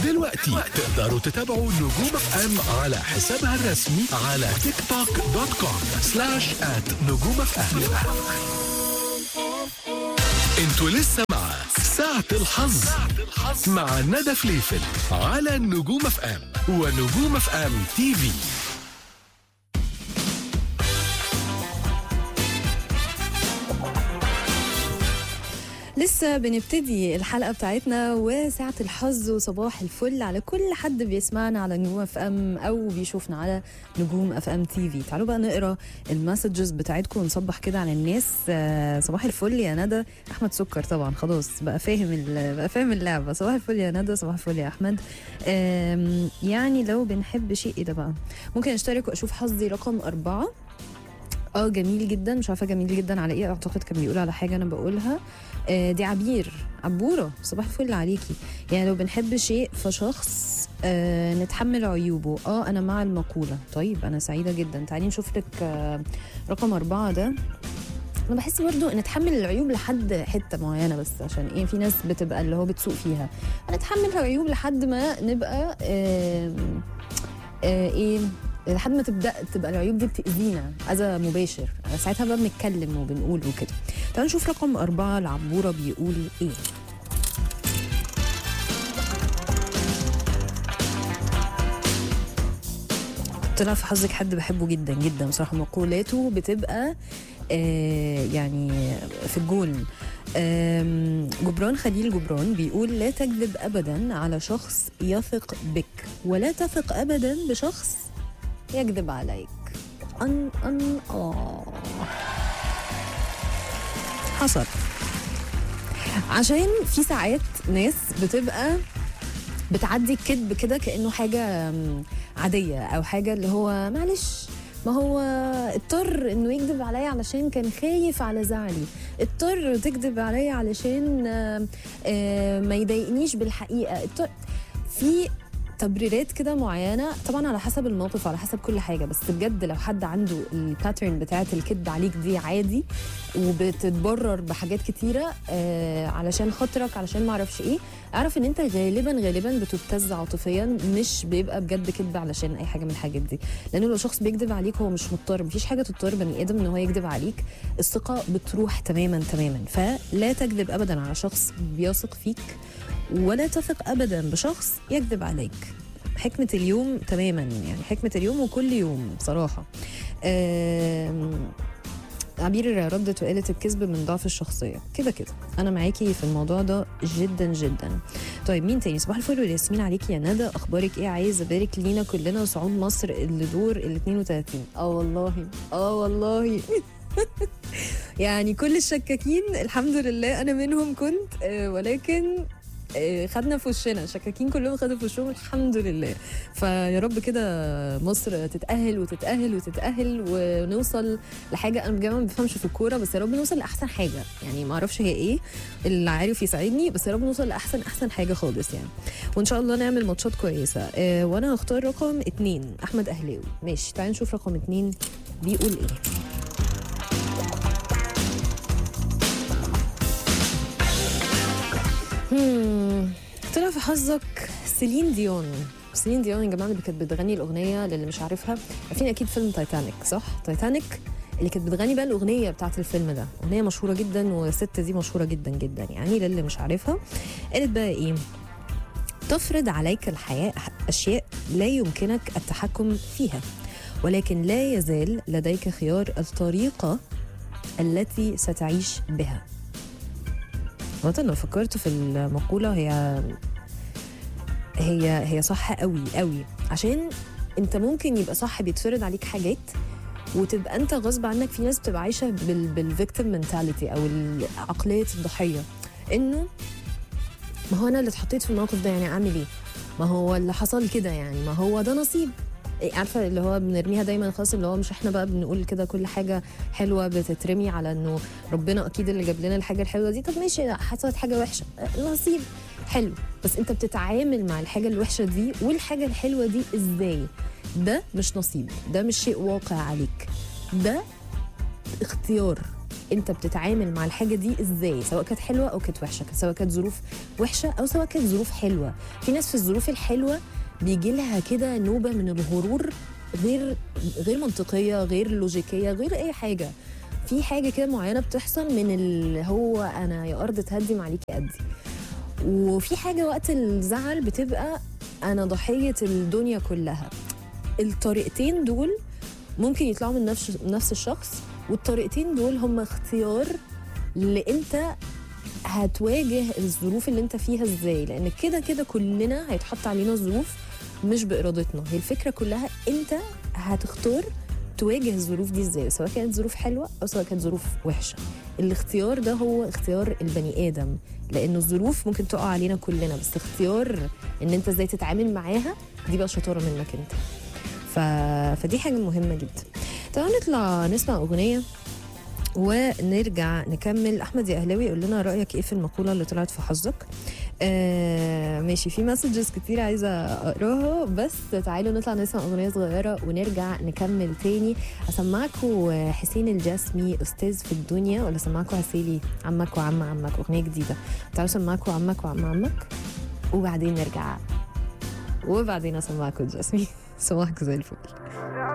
دلوقتي تقدروا تتابعوا نجوم اف ام على حسابها الرسمي على تيك توك دوت كوم سلاش ات نجوم اف ام انتوا لسه مع ساعة الحظ مع ندى فليفل على نجوم اف ام ونجوم اف ام تي في لسه بنبتدي الحلقة بتاعتنا وساعة الحظ وصباح الفل على كل حد بيسمعنا على نجوم اف ام او بيشوفنا على نجوم اف ام تي في تعالوا بقى نقرا المسجز بتاعتكم ونصبح كده على الناس آه، صباح الفل يا ندى احمد سكر طبعا خلاص بقى فاهم ال- بقى فاهم اللعبة صباح الفل يا ندى صباح الفل يا احمد آم، يعني لو بنحب شيء ايه ده بقى ممكن اشترك واشوف حظي رقم أربعة اه جميل جدا مش عارفه جميل جدا على ايه اعتقد كان بيقول على حاجه انا بقولها آه دي عبير عبوره صباح الفل عليكي يعني لو بنحب شيء فشخص آه نتحمل عيوبه اه انا مع المقوله طيب انا سعيده جدا تعالي نشوف لك آه رقم أربعة ده انا بحس برضو ان نتحمل العيوب لحد حته معينه بس عشان ايه في ناس بتبقى اللي هو بتسوق فيها نتحمل العيوب لحد ما نبقى آه آه ايه لحد ما تبدا تبقى العيوب دي بتاذينا اذى مباشر ساعتها بقى بنتكلم وبنقول وكده تعالوا نشوف رقم أربعة العبورة بيقول إيه طلع في حظك حد بحبه جدا جدا بصراحة مقولاته بتبقى آه يعني في الجول آم، جبران خليل جبران بيقول لا تكذب أبدا على شخص يثق بك ولا تثق أبدا بشخص يكذب عليك أن أن آه حصل عشان في ساعات ناس بتبقى بتعدي الكذب كده كانه حاجه أم، عاديه او حاجه اللي هو معلش ما هو اضطر انه يكذب عليا علشان كان خايف على زعلي اضطر تكذب عليا علشان آم، آم، ما يضايقنيش بالحقيقه اضطر في تبريرات كده معينه طبعا على حسب الموقف وعلى حسب كل حاجه بس بجد لو حد عنده الباترن بتاعه الكذب عليك دي عادي وبتتبرر بحاجات كتيره آه علشان خاطرك علشان ما اعرفش ايه اعرف ان انت غالبا غالبا بتبتز عاطفيا مش بيبقى بجد كذب علشان اي حاجه من الحاجات دي لانه لو شخص بيكذب عليك هو مش مضطر مفيش حاجه تضطر بني ادم ان هو يكذب عليك الثقه بتروح تماما تماما فلا تكذب ابدا على شخص بيثق فيك ولا تثق ابدا بشخص يكذب عليك حكمة اليوم تماما يعني حكمة اليوم وكل يوم بصراحة آم، عبير ردت وقالت الكذب من ضعف الشخصية كده كده أنا معاكي في الموضوع ده جدا جدا طيب مين تاني صباح الفل والياسمين عليكي يا ندى أخبارك إيه عايز أبارك لينا كلنا صعود مصر اللي دور ال 32 اه والله اه والله يعني كل الشكاكين الحمد لله أنا منهم كنت آه، ولكن آه، خدنا في وشنا شكاكين كلهم خدوا في وشهم الحمد لله فيا رب كده مصر تتأهل وتتأهل وتتأهل ونوصل لحاجة أنا بجد ما بفهمش في الكورة بس يا رب نوصل لأحسن حاجة يعني ما أعرفش هي إيه اللي عارف يساعدني بس يا رب نوصل لأحسن أحسن حاجة خالص يعني وإن شاء الله نعمل ماتشات كويسة آه وأنا هختار رقم اتنين أحمد أهلاوي ماشي تعالي نشوف رقم اتنين بيقول إيه مم. طلع في حظك سيلين ديون سيلين ديون يا جماعه اللي كانت بتغني الاغنيه للي مش عارفها عارفين اكيد فيلم تايتانيك صح تايتانيك اللي كانت بتغني بقى الاغنيه بتاعت الفيلم ده اغنيه مشهوره جدا والست دي مشهوره جدا جدا يعني للي مش عارفها قالت بقى ايه تفرض عليك الحياه اشياء لا يمكنك التحكم فيها ولكن لا يزال لديك خيار الطريقه التي ستعيش بها مثلا لو فكرت في المقولة هي هي هي صح قوي قوي عشان انت ممكن يبقى صح بيتفرض عليك حاجات وتبقى انت غصب عنك في ناس بتبقى عايشه بال بالفيكتيم منتاليتي او عقليه الضحيه انه ما هو انا اللي اتحطيت في الموقف ده يعني اعمل ايه ما هو اللي حصل كده يعني ما هو ده نصيب إيه، عارفه اللي هو بنرميها دايما خلاص اللي هو مش احنا بقى بنقول كده كل حاجه حلوه بتترمي على انه ربنا اكيد اللي جاب لنا الحاجه الحلوه دي طب ماشي حصلت حاجه وحشه آه، نصيب حلو بس انت بتتعامل مع الحاجه الوحشه دي والحاجه الحلوه دي ازاي ده مش نصيب ده مش شيء واقع عليك ده اختيار انت بتتعامل مع الحاجه دي ازاي سواء كانت حلوه او كانت وحشه سواء كانت ظروف وحشه او سواء كانت ظروف حلوه في ناس في الظروف الحلوه بيجي لها كده نوبه من الغرور غير غير منطقيه غير لوجيكيه غير اي حاجه في حاجه كده معينه بتحصل من اللي هو انا يا ارض تهدي ما عليكي ادي وفي حاجه وقت الزعل بتبقى انا ضحيه الدنيا كلها الطريقتين دول ممكن يطلعوا من نفس نفس الشخص والطريقتين دول هم اختيار اللي انت هتواجه الظروف اللي انت فيها ازاي لان كده كده كلنا هيتحط علينا ظروف مش بارادتنا هي الفكره كلها انت هتختار تواجه الظروف دي ازاي سواء كانت ظروف حلوه او سواء كانت ظروف وحشه الاختيار ده هو اختيار البني ادم لانه الظروف ممكن تقع علينا كلنا بس اختيار ان انت ازاي تتعامل معاها دي بقى شطاره منك انت ف... فدي حاجه مهمه جدا تعالوا نطلع نسمع اغنيه ونرجع نكمل احمد يا اهلاوي قول لنا رايك ايه في المقوله اللي طلعت في حظك آه ماشي في مسجز كتير عايزه اقراها بس تعالوا نطلع نسمع اغنيه صغيره ونرجع نكمل تاني اسمعكم حسين الجسمي استاذ في الدنيا ولا اسمعكم عسيلي عمك وعم عمك اغنيه جديده تعالوا اسمعكم عمك وعم عمك وبعدين نرجع وبعدين اسمعكم الجسمي صباحك زي الفل